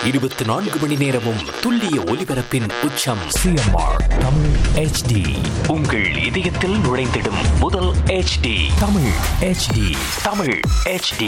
இருபத்தி நான்கு மணி நேரமும் துல்லிய ஒலிபரப்பின் உச்சம் சிஎம்ஆர் தமிழ் ஹெச்டி உங்கள் இதயத்தில் நுழைந்திடும் முதல் HD Tamil HD Tamil HD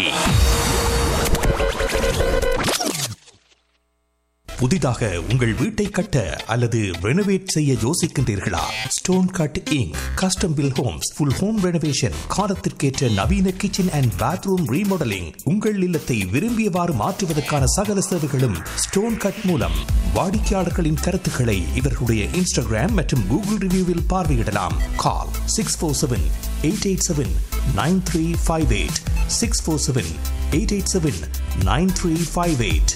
புதிதாக உங்கள் வீட்டை கட்ட அல்லது ரெனோவேட் செய்ய யோசிக்கின்றீர்களா stone cut ink custom built homes full home renovation காலத்திற்கேற்ற நவீன கிச்சன் அண்ட் பாத்ரூம் ரீமாடலிங் உங்கள் இல்லத்தை விரும்பியவாறு மாற்றுவதற்கான சகல சேவைகளும் ஸ்டோன் கட் மூலம் வாடிக்கையாளர்களின் கருத்துக்களை இவர்களுடைய இன்ஸ்டாகிராம் மற்றும் கூகுள் ரிவ்யூவில் பார்வையிடலாம் call six four seven eight eight seven nine three five eight six four seven eight eight seven nine three five eight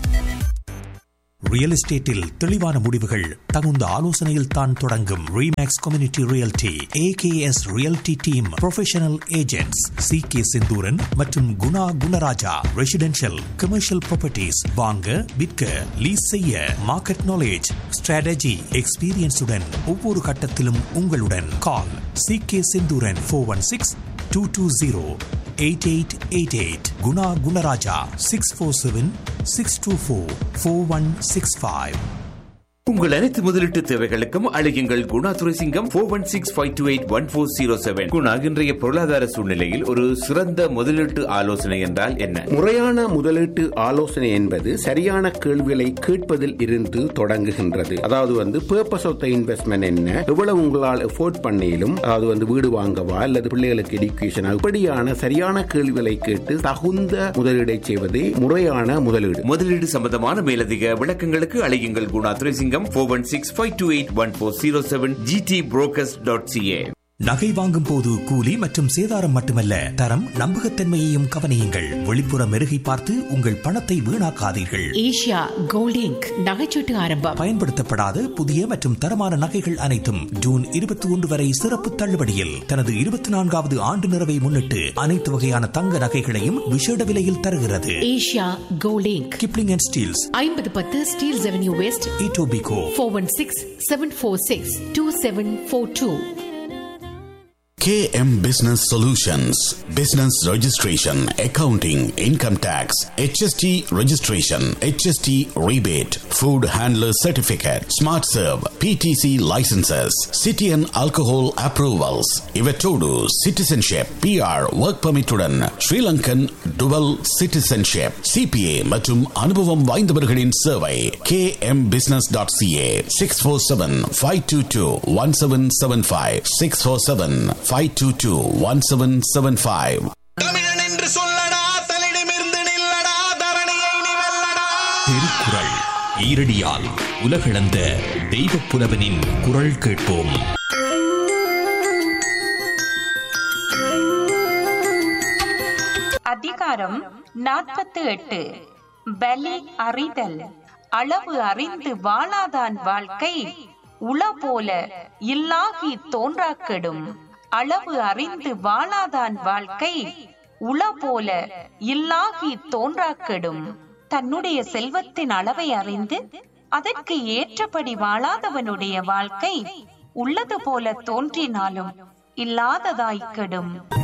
real எஸ்டேட்டில் தெளிவான முடிவுகள் தகுந்த ஆலோசனையில் தான் தொடங்கும் remax community realty AKS realty team professional agents C K Senthuran மற்றும் Guna Gunaraja residential commercial properties வாங்க விற்க லீஸ் செய்ய மார்க்கெட் நாலேஜ் ஸ்ட்ராட்டஜி எக்ஸ்பீரியன்ஸுடன் ஒவ்வொரு கட்டத்திலும் உங்களுடன் call C K Senthuran four one six two two zero eight eight eight eight Guna Gunaraja six four seven six two four four one six five உங்கள் அனைத்து முதலீட்டு தேவைகளுக்கும் அழையுங்கள் Guna Duraisingam four one six five two eight one four zero seven Guna இன்றைய பொருளாதார சூழ்நிலையில் ஒரு சிறந்த முதலீட்டு ஆலோசனை என்றால் என்ன முறையான முதலீட்டு ஆலோசனை என்பது சரியான கேள்விகளை கேட்பதில் இருந்து தொடங்குகின்றது அதாவது வந்து பர்பஸ் ஆஃப் த இன்வெஸ்ட்மெண்ட் என்ன எவ்வளவு உங்களால் எஃபோர்ட் பண்ணிலும் அதாவது வந்து வீடு வாங்கவா அல்லது பிள்ளைகளுக்கு எடுக்கேஷன் இப்படியான சரியான கேள்விகளை கேட்டு தகுந்த முதலீடை செய்வதே முறையான முதலீடு முதலீடு சம்பந்தமான மேலதிக விளக்கங்களுக்கு அழையுங்கள் Guna Duraisingam four one six five two eight one four zero seven GT brokers dot CA நகை வாங்கும் போது கூலி மற்றும் சேதாரம் மட்டுமல்ல தரம் நம்பகத்தன்மையையும் கவனியுங்கள் வெளிப்புற மெருகை பார்த்து உங்கள் பணத்தை வீணாக்காதீர்கள் ஏஷியா கோல்டிங்க் நகைச்சீட்டு ஆரம்பம் பயன்படுத்தப்படாத புதிய மற்றும் தரமான நகைகள் அனைத்தும் ஜூன் இருபத்தி ஒன்று வரை சிறப்பு தள்ளுபடியில் தனது இருபத்தி நான்காவது ஆண்டு நிறைவை முன்னிட்டு அனைத்து வகையான தங்க நகைகளையும் விசேட விலையில் தருகிறது Asia gold king Kipling and Steeles ஐம்பது பத்து Steeles avenue west Etobicoke four one six seven four six two seven four two KM Business Solutions Business Registration, Accounting, Income Tax, HST Registration, HST Rebate, Food Handler Certificate, Smart Serve, PTC Licenses, City and Alcohol Approvals, Ivetodu, Citizenship, PR, Work Permituடன் Sri Lankan Dual Citizenship, CPA மற்றும் அனுபவம் வாய்ந்தவர்களின் சேவை kmbusiness.ca 647-522-1775 647-522-1775 தமிழன் என்று சொல்லடா தலிடமிருந்து நில்லடா தரணியை நீ வெல்லடா திருக்குறள் ஈரடியால் உலகளந்த தெய்வப் புலவனின் குரல் கேட்போம் அதிகாரம் நாற்பத்து எட்டு பலி அறிதல் அளவு அறிந்து வாழாதான் வாழ்க்கை உள போல இல்லாகி தோன்றாக்கெடும் அளவு அறிந்து வாழாதான் வாழ்க்கை உள போல இல்லாகி தோன்றாக்கெடும் தன்னுடைய செல்வத்தின் அளவை அறிந்து அதற்கு ஏற்றபடி வாழாதவனுடைய வாழ்க்கை உள்ளது போல தோன்றினாலும் இல்லாததாய்க்கெடும்